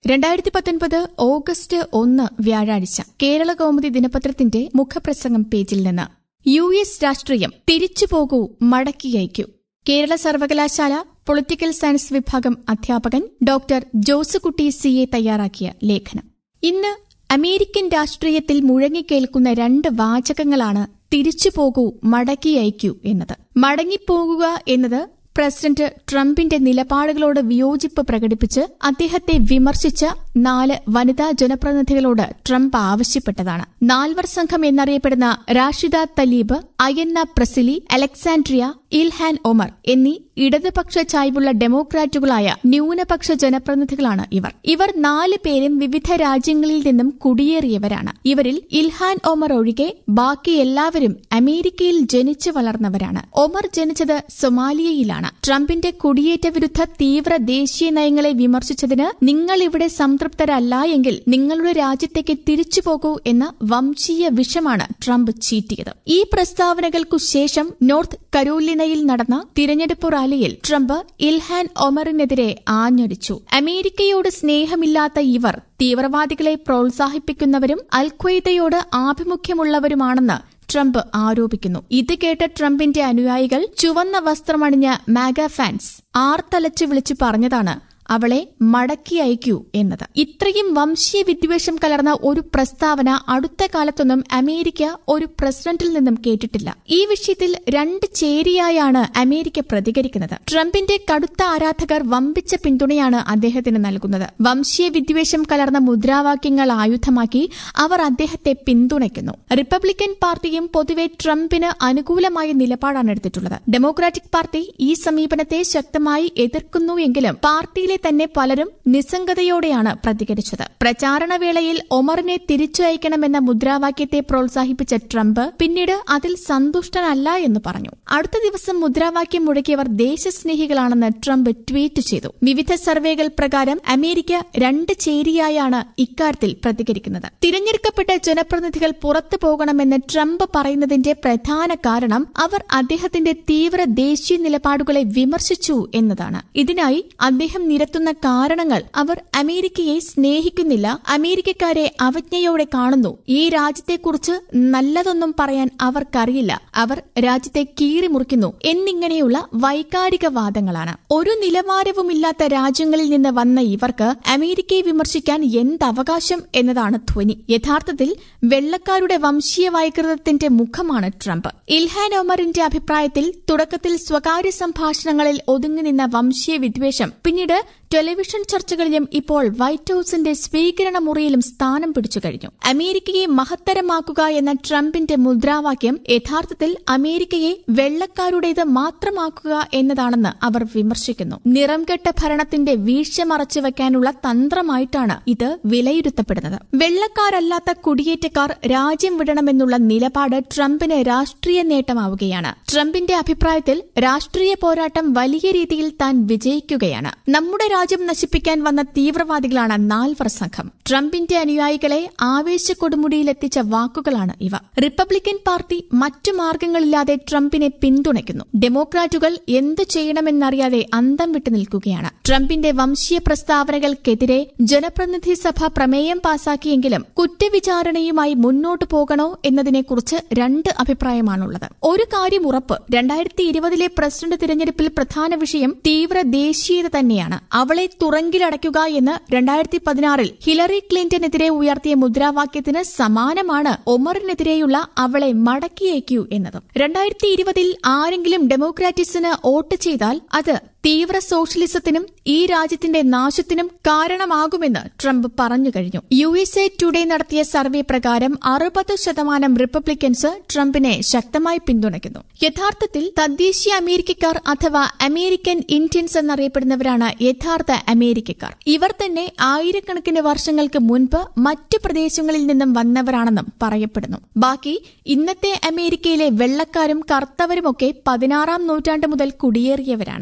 രണ്ടായിരത്തി പത്തൊൻപത് ഓഗസ്റ്റ് ഒന്ന് വ്യാഴാഴ്ച കേരള കൗമുദി ദിനപത്രത്തിന്റെ മുഖപ്രസംഗം പേജിൽ നിന്ന് യു എസ് രാഷ്ട്രീയം തിരിച്ചുപോകൂ മടക്കിയയക്കൂ കേരള സർവകലാശാല പൊളിറ്റിക്കൽ സയൻസ് വിഭാഗം അധ്യാപകൻ ഡോക്ടർ ജോസുകുട്ടി സി എ തയ്യാറാക്കിയ ലേഖനം ഇന്ന് അമേരിക്കൻ രാഷ്ട്രീയത്തിൽ മുഴങ്ങിക്കേൾക്കുന്ന രണ്ട് വാചകങ്ങളാണ് തിരിച്ചുപോകൂ മടക്കിയയക്കൂ എന്നത് മടങ്ങിപ്പോകുക എന്നത് പ്രസിഡന്റ് ട്രംപിന്റെ നിലപാടുകളോട് വിയോജിപ്പ് പ്രകടിപ്പിച്ച് അദ്ദേഹത്തെ വിമർശിച്ച നാല് വനിതാ ജനപ്രതിനിധികളോട് ട്രംപ് ആവശ്യപ്പെട്ടതാണ് നാൽവർ സംഘം എന്നറിയപ്പെടുന്ന Rashida Tlaib Ayanna Pressley Alexandria Ilhan Omar എന്നീ ഇടതുപക്ഷ ചായ്വുള്ള ഡെമോക്രാറ്റുകളായ ന്യൂനപക്ഷ ജനപ്രതിനിധികളാണ് ഇവർ ഇവർ നാല് പേരും വിവിധ രാജ്യങ്ങളിൽ നിന്നും കുടിയേറിയവരാണ് ഇവരിൽ ഇൽഹാൻ ഒമർ ഒഴികെ ബാക്കി എല്ലാവരും അമേരിക്കയിൽ ജനിച്ചു വളർന്നവരാണ് ഒമർ ജനിച്ചത് സൊമാലിയയിലാണ് ട്രംപിന്റെ കുടിയേറ്റ വിരുദ്ധ തീവ്ര ദേശീയ നയങ്ങളെ വിമർശിച്ചതിന് നിങ്ങൾ ഇവിടെ സംതൃപ്തരല്ല എങ്കിൽ നിങ്ങളുടെ രാജ്യത്തേക്ക് തിരിച്ചു പോകൂ എന്ന വംശീയ വിഷമാണ് ട്രംപ് ചീറ്റിയത് ഈ പ്രസ്താവനകൾക്കു ശേഷം നോർത്ത് കരോലിനയിൽ നടന്ന തിരഞ്ഞെടുപ്പ് റാലിയിൽ ട്രംപ് ഇൽഹാൻ ഒമറിനെതിരെ ആഞ്ഞടിച്ചു അമേരിക്കയോട് സ്നേഹമില്ലാത്ത ഇവർ തീവ്രവാദികളെ പ്രോത്സാഹിപ്പിക്കുന്നവരും അൽഖ്വയ്ദയോട് ആഭിമുഖ്യമുള്ളവരുമാണെന്ന് ട്രംപ് ആരോപിക്കുന്നു ഇത് കേട്ട ട്രംപിന്റെ അനുയായികൾ ചുവന്ന വസ്ത്രമണിഞ്ഞ മാഗ ഫാൻസ് ആർത്തലച്ചു വിളിച്ചു പറഞ്ഞതാണ് അവളെ മടക്കി അയക്കൂ എന്നത് ഇത്രയും വംശീയ വിദ്വേഷം കലർന്ന ഒരു പ്രസ്താവന അടുത്ത കാലത്തൊന്നും അമേരിക്ക ഒരു പ്രസിഡന്റിൽ നിന്നും കേട്ടിട്ടില്ല ഈ വിഷയത്തിൽ രണ്ട് ചേരിയായാണ് അമേരിക്ക പ്രതികരിക്കുന്നത് ട്രംപിന്റെ കടുത്ത ആരാധകർ വമ്പിച്ച പിന്തുണയാണ് അദ്ദേഹത്തിന് നൽകുന്നത് വംശീയ വിദ്വേഷം കലർന്ന മുദ്രാവാക്യങ്ങൾ ആയുധമാക്കി അവർ അദ്ദേഹത്തെ പിന്തുണയ്ക്കുന്നു റിപ്പബ്ലിക്കൻ പാർട്ടിയും പൊതുവെ ട്രംപിന് അനുകൂലമായ നിലപാടാണ് എടുത്തിട്ടുള്ളത് ഡെമോക്രാറ്റിക് പാർട്ടി ഈ സമീപനത്തെ ശക്തമായി എതിർക്കുന്നു എങ്കിലും പാർട്ടിയിലെ തന്നെ പലരും നിസ്സംഗതയോടെയാണ് പ്രതികരിച്ചത് പ്രചാരണവേളയിൽ ഒമറിനെ തിരിച്ചയക്കണമെന്ന മുദ്രാവാക്യത്തെ പ്രോത്സാഹിപ്പിച്ച ട്രംപ് പിന്നീട് അതിൽ സന്തുഷ്ടനല്ല എന്ന് പറഞ്ഞു അടുത്ത ദിവസം മുദ്രാവാക്യം മുഴക്കിയവർ ദേശസ്നേഹികളാണെന്ന് ട്രംപ് ട്വീറ്റ് ചെയ്തു വിവിധ സർവേകൾ പ്രകാരം അമേരിക്ക രണ്ട് ചേരിയായാണ് ഇക്കാര്യത്തിൽ പ്രതികരിക്കുന്നത് തിരഞ്ഞെടുക്കപ്പെട്ട ജനപ്രതിനിധികൾ പുറത്തു പോകണമെന്ന് ട്രംപ് പറയുന്നതിന്റെ പ്രധാന കാരണം അവർ അദ്ദേഹത്തിന്റെ തീവ്ര ദേശീയ നിലപാടുകളെ വിമർശിച്ചു എന്നതാണ് ഇതിനായി അദ്ദേഹം നിരത്തുന്ന കാരണങ്ങൾ അവർ അമേരിക്കയെ സ്നേഹിക്കുന്നില്ല അമേരിക്കക്കാരെ അവജ്ഞയോടെ കാണുന്നു ഈ രാജ്യത്തെക്കുറിച്ച് നല്ലതൊന്നും പറയാൻ അവർക്കറിയില്ല അവർ രാജ്യത്തെ കീറിമുറിക്കുന്നു എന്നിങ്ങനെയുള്ള വൈകാരിക വാദങ്ങളാണ് ഒരു നിലവാരവുമില്ലാത്ത രാജ്യങ്ങളിൽ നിന്ന് വന്ന ഇവർക്ക് അമേരിക്കയെ വിമർശിക്കാൻ എന്തവകാശം എന്നതാണ് ധ്വനി യഥാർത്ഥത്തിൽ വെള്ളക്കാരുടെ വംശീയ വൈകൃതത്തിന്റെ മുഖമാണ് ട്രംപ് ഇൽഹാൻ ഒമറിന്റെ അഭിപ്രായത്തിൽ തുടക്കത്തിൽ സ്വകാര്യ സംഭാഷണങ്ങളിൽ ഒതുങ്ങി നിന്ന വംശീയ വിദ്വേഷം പിന്നീട് ടെലിവിഷൻ ചർച്ചകളിലും ഇപ്പോൾ വൈറ്റ് ഹൌസിന്റെ സ്വീകരണ മുറിയിലും സ്ഥാനം പിടിച്ചു കഴിഞ്ഞു അമേരിക്കയെ മഹത്തരമാക്കുക എന്ന ട്രംപിന്റെ മുദ്രാവാക്യം യഥാർത്ഥത്തിൽ അമേരിക്കയെ വെള്ളക്കാരുടേത് മാത്രമാക്കുക എന്നതാണെന്ന് അവർ വിമർശിക്കുന്നു നിറംകെട്ട ഭരണത്തിന്റെ വീഴ്ച മറച്ചുവെക്കാനുള്ള തന്ത്രമായിട്ടാണ് ഇത് വിലയിരുത്തപ്പെടുന്നത് വെള്ളക്കാരല്ലാത്ത കുടിയേറ്റക്കാർ രാജ്യം വിടണമെന്നുള്ള നിലപാട് ട്രംപിന് രാഷ്ട്രീയ നേട്ടമാവുകയാണ് ട്രംപിന്റെ അഭിപ്രായത്തിൽ രാഷ്ട്രീയ പോരാട്ടം വലിയ രീതിയിൽ താൻ വിജയിക്കുകയാണ് നമ്മുടെ രാജ്യം നശിപ്പിക്കാൻ വന്ന തീവ്രവാദികളാണ് നാൽവർ സംഘം ട്രംപിന്റെ അനുയായികളെ ആവേശ കൊടുമുടിയിലെത്തിച്ച വാക്കുകളാണ് ഇവ റിപ്പബ്ലിക്കൻ പാർട്ടി മറ്റു മാർഗങ്ങളില്ലാതെ ട്രംപിനെ പിന്തുണയ്ക്കുന്നു ഡെമോക്രാറ്റുകൾ എന്തു ചെയ്യണമെന്നറിയാതെ അന്തം വിട്ടു നിൽക്കുകയാണ് ട്രംപിന്റെ വംശീയ പ്രസ്താവനകൾക്കെതിരെ ജനപ്രതിനിധി സഭ പ്രമേയം പാസാക്കിയെങ്കിലും കുറ്റവിചാരണയുമായി മുന്നോട്ടു പോകണോ എന്നതിനെക്കുറിച്ച് രണ്ട് അഭിപ്രായമാണുള്ളത് ഒരു കാര്യം ഉറപ്പ് രണ്ടായിരത്തി ഇരുപതിലെ പ്രസിഡന്റ് തിരഞ്ഞെടുപ്പിൽ പ്രധാന വിഷയം തീവ്ര ദേശീയത തന്നെയാണ് അവളെ തുറങ്കിലടയ്ക്കുക എന്ന് രണ്ടായിരത്തി പതിനാറിൽ ഹിലറി ക്ലിന്റനെതിരെ ഉയർത്തിയ മുദ്രാവാക്യത്തിന് സമാനമാണ് ഒമറിനെതിരെയുള്ള അവളെ മടക്കിയേക്കൂ എന്നതും രണ്ടായിരത്തി ഇരുപതിൽ ആരെങ്കിലും ഡെമോക്രാറ്റിക്സിന് വോട്ട് ചെയ്താൽ അത് തീവ്ര സോഷ്യലിസത്തിനും ഈ രാജ്യത്തിന്റെ നാശത്തിനും കാരണമാകുമെന്ന് ട്രംപ് പറഞ്ഞു കഴിഞ്ഞു യു എസ് എ ടുഡേ നടത്തിയ സർവേ പ്രകാരം അറുപത് ശതമാനം റിപ്പബ്ലിക്കൻസ് ട്രംപിനെ ശക്തമായി പിന്തുണയ്ക്കുന്നു യഥാർത്ഥത്തിൽ തദ്ദേശീയ അമേരിക്കക്കാർ അഥവാ അമേരിക്കൻ ഇന്ത്യൻസ് എന്നറിയപ്പെടുന്നവരാണ് യഥാർത്ഥ അമേരിക്കക്കാർ ഇവർ തന്നെ ആയിരക്കണക്കിന് വർഷങ്ങൾക്ക് മുൻപ് മറ്റു പ്രദേശങ്ങളിൽ നിന്നും വന്നവരാണെന്നും പറയപ്പെടുന്നു ബാക്കി ഇന്നത്തെ അമേരിക്കയിലെ വെള്ളക്കാരും കറുത്തവരുമൊക്കെ പതിനാറാം നൂറ്റാണ്ട് മുതൽ കുടിയേറിയവരാണ് തദ്ദേശീയ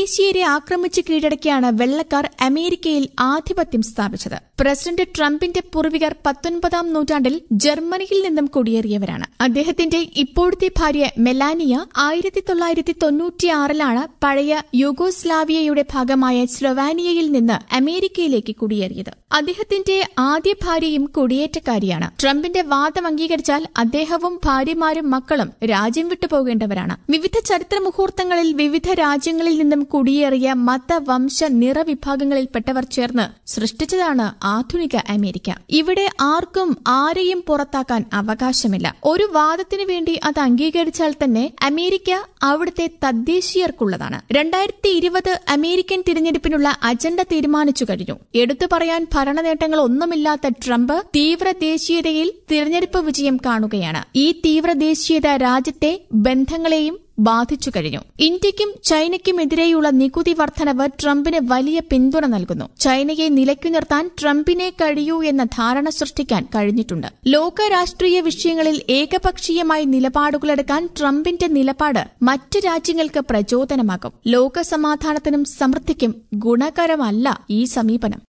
തദ്ദേശീയരെ ആക്രമിച്ച് കീഴടക്കിയാണ് വെള്ളക്കാർ അമേരിക്കയിൽ ആധിപത്യം സ്ഥാപിച്ചത് പ്രസിഡന്റ് ട്രംപിന്റെ പൂർവികർ പത്തൊൻപതാം നൂറ്റാണ്ടിൽ ജർമ്മനിയിൽ നിന്നും കുടിയേറിയവരാണ് അദ്ദേഹത്തിന്റെ ഇപ്പോഴത്തെ ഭാര്യ മെലാനിയ ആയിരത്തി തൊള്ളായിരത്തി തൊണ്ണൂറ്റിയാറിലാണ് പഴയ യുഗോസ്ലാവിയയുടെ ഭാഗമായ സ്ലൊവാനിയയിൽ നിന്ന് അമേരിക്കയിലേക്ക് കുടിയേറിയത് അദ്ദേഹത്തിന്റെ ആദ്യ ഭാര്യയും കുടിയേറ്റക്കാരിയാണ് ട്രംപിന്റെ വാദം അംഗീകരിച്ചാൽ അദ്ദേഹവും ഭാര്യമാരും മക്കളും രാജ്യം വിട്ടുപോകേണ്ടവരാണ് വിവിധ ചരിത്ര മുഹൂർത്തങ്ങളിൽ വിവിധ രാജ്യങ്ങളിൽ നിന്നും കുടിയേറിയ മത വംശ നിറവിഭാഗങ്ങളിൽപ്പെട്ടവർ ചേർന്ന് സൃഷ്ടിച്ചതാണ് ആധുനിക അമേരിക്ക ഇവിടെ ആർക്കും ആരെയും പുറത്താക്കാൻ അവകാശമില്ല ഒരു വാദത്തിനു വേണ്ടി അത് അംഗീകരിച്ചാൽ തന്നെ അമേരിക്ക അവിടുത്തെ തദ്ദേശീയർക്കുള്ളതാണ് രണ്ടായിരത്തി ഇരുപത് അമേരിക്കൻ തിരഞ്ഞെടുപ്പിനുള്ള അജണ്ട തീരുമാനിച്ചു കഴിഞ്ഞു എടുത്തു പറയാൻ ഭരണ നേട്ടങ്ങൾ ഒന്നുമില്ലാത്ത ട്രംപ് തീവ്ര ദേശീയതയിൽ തിരഞ്ഞെടുപ്പ് വിജയം കാണുകയാണ് ഈ തീവ്ര ദേശീയത രാജ്യത്തെ ബന്ധങ്ങളെയും ബാധിച്ചു കഴിഞ്ഞു ഇന്ത്യയ്ക്കും ചൈനയ്ക്കുമെതിരെയുള്ള നികുതി വർധനവ് ട്രംപിന് വലിയ പിന്തുണ നൽകുന്നു ചൈനയെ നിലയ്ക്കു നിർത്താൻ ട്രംപിനെ കഴിയൂ എന്ന ധാരണ സൃഷ്ടിക്കാൻ കഴിഞ്ഞിട്ടുണ്ട് ലോക രാഷ്ട്രീയ വിഷയങ്ങളിൽ ഏകപക്ഷീയമായി നിലപാടുകളെടുക്കാൻ ട്രംപിന്റെ നിലപാട് മറ്റ് രാജ്യങ്ങൾക്ക് പ്രചോദനമാകും ലോക സമാധാനത്തിനും സമൃദ്ധിക്കും ഗുണകരമല്ല ഈ സമീപനം